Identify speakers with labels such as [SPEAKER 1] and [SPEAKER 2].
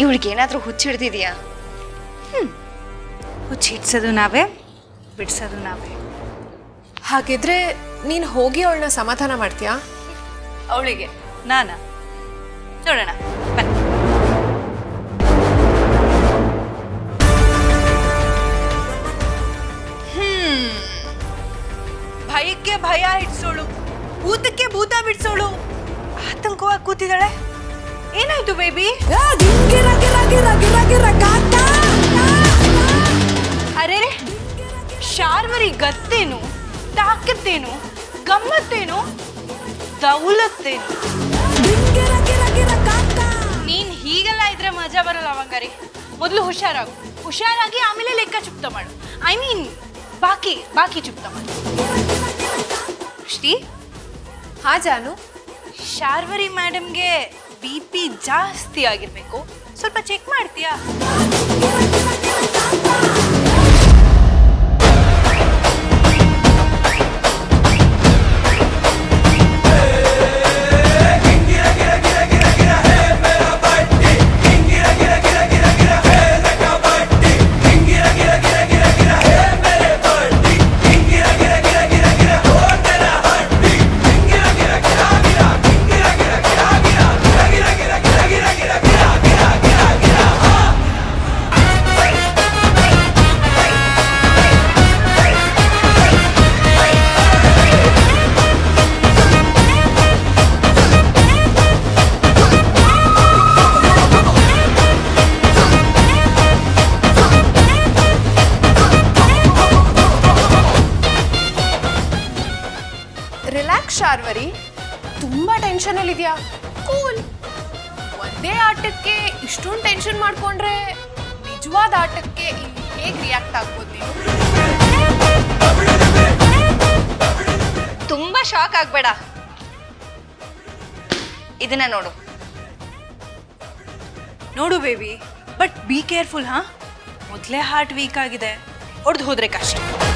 [SPEAKER 1] ಇವಳಿಗೆ ಏನಾದರೂ ಹುಚ್ಚಿಡ್ದಿದ್ಯಾ
[SPEAKER 2] ಹುಚ್ಚಿಡ್ಸೋದು ನಾವೇ ಬಿಡ್ಸೋದು ನಾವೇ
[SPEAKER 3] ಹಾಗಿದ್ರೆ ನೀನು ಹೋಗಿ ಅವಳನ್ನ ಸಮಾಧಾನ ಮಾಡ್ತೀಯಾ
[SPEAKER 2] ಅವಳಿಗೆ ನಾನ ನೋಡೋಣ ಬನ್ನಿ ಹ್ಮ್. ಭಯಕ್ಕೆ ಭಯ ಇಡ್ಸೋಳು ಭೂತಕ್ಕೆ ಭೂತ ಬಿಡ್ಸೋಳು ಆತಂಕವಾಗಿ ಕೂತಿದ್ದಾಳೆ ಏನಾಯ್ತು ಬೇಬಿ ಅರೆ ಶಾರ್ವರಿ ಗತ್ತೇನು ತಾಕತ್ತೇನು ಗಮ್ಮತ್ತೇನು ದೌಲತ್ತೇನು ನೀನ್ ಹೀಗೆಲ್ಲ ಇದ್ರೆ ಮಜಾ ಬರಲ್ಲ ಅವಂಗಾರಿ ಮೊದಲು ಹುಷಾರಾಗು ಹುಷಾರಾಗಿ ಆಮೇಲೆ ಲೆಕ್ಕ ಚುಪ್ತ ಮಾಡು ಐ ಮೀನ್ ಬಾಕಿ ಬಾಕಿ ಚುಪ್ತ ಮಾಡು ಶ್ರೀ
[SPEAKER 3] ಹಾ ಜಾನು
[SPEAKER 2] ಶಾರ್ವರಿ ಮೇಡಮ್ಗೆ ಬಿ ಪಿ ಜಾಸ್ತಿ ಆಗಿರ್ಬೇಕು ಸ್ವಲ್ಪ ಚೆಕ್ ಮಾಡ್ತೀಯಾ
[SPEAKER 3] ರಿಲ್ಯಾಕ್ಸ್ ಶಾರ್ವರಿ ತುಂಬಾ ಟೆನ್ಷನ್ ಅಲ್ಲಿ ಇದೆಯಾ ಕೂಲ್ ಒಂದೇ ಆಟಕ್ಕೆ ಇಷ್ಟೊಂದು ಟೆನ್ಷನ್ ಮಾಡ್ಕೊಂಡ್ರೆ ನಿಜವಾದ ಆಟಕ್ಕೆ ಹೇಗೆ ರಿಯಾಕ್ಟ್ ಆಗ್ಬೋದು ನೀನು
[SPEAKER 1] ತುಂಬಾ ಶಾಕ್ ಆಗ್ಬೇಡ ಇದನ್ನ ನೋಡು
[SPEAKER 2] ನೋಡು ಬೇಬಿ ಬಟ್ ಬಿ ಕೇರ್ಫುಲ್ ಹಾ ಮೊದಲೇ ಹಾರ್ಟ್ ವೀಕ್ ಆಗಿದೆ ಹೊಡೆದು ಹೋದ್ರೆ ಕಷ್ಟ